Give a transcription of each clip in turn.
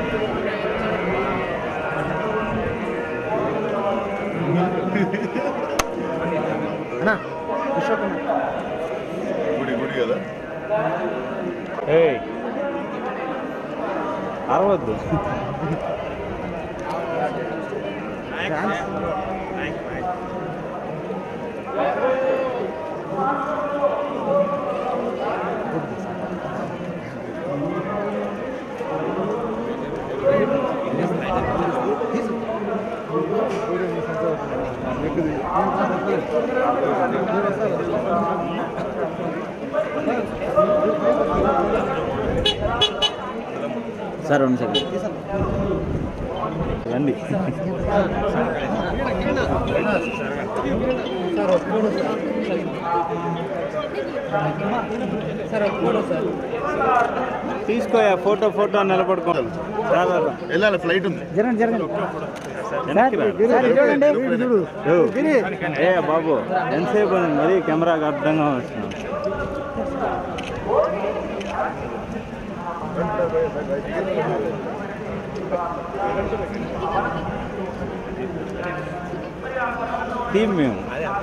అన్నా అశోక్ అన్న గుడి గుడి కదా ఏయ్ అరవద్దు సార్ రెండు సెకండ్ రండి తీసుకోయా ఫోటో ఫోటో నిలబడుకో రా, రా, రా. వెళ్ళాలి ఫ్లైట్ ఉంది జరగండి జరగండి వెనక్కి రా. సార్ ఇది చూడండి యో. ఏ బాబు ఎంతసేపు ఉంది మరీ కెమెరాకి అర్థంగా వస్తున్నాం టీం మేము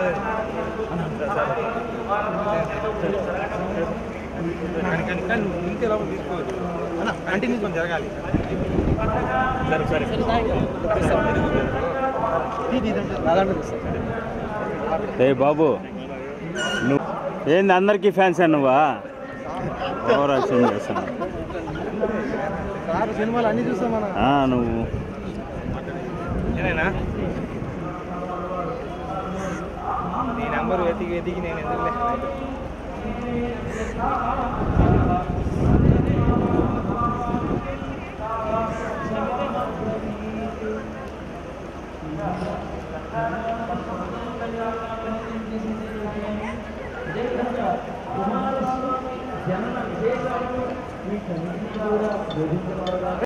ఏ బాబు నువ్వు ఏంది అందరికీ ఫ్యాన్స్ నువ్వా ఓవర్ యాక్షన్ చేస్తాను సార్ సినిమాలు అన్ని చూస్తాం మనం ఆ, నువ్వు నీ నంబర్ వెతికి వెతికి నేను ఎందుకులే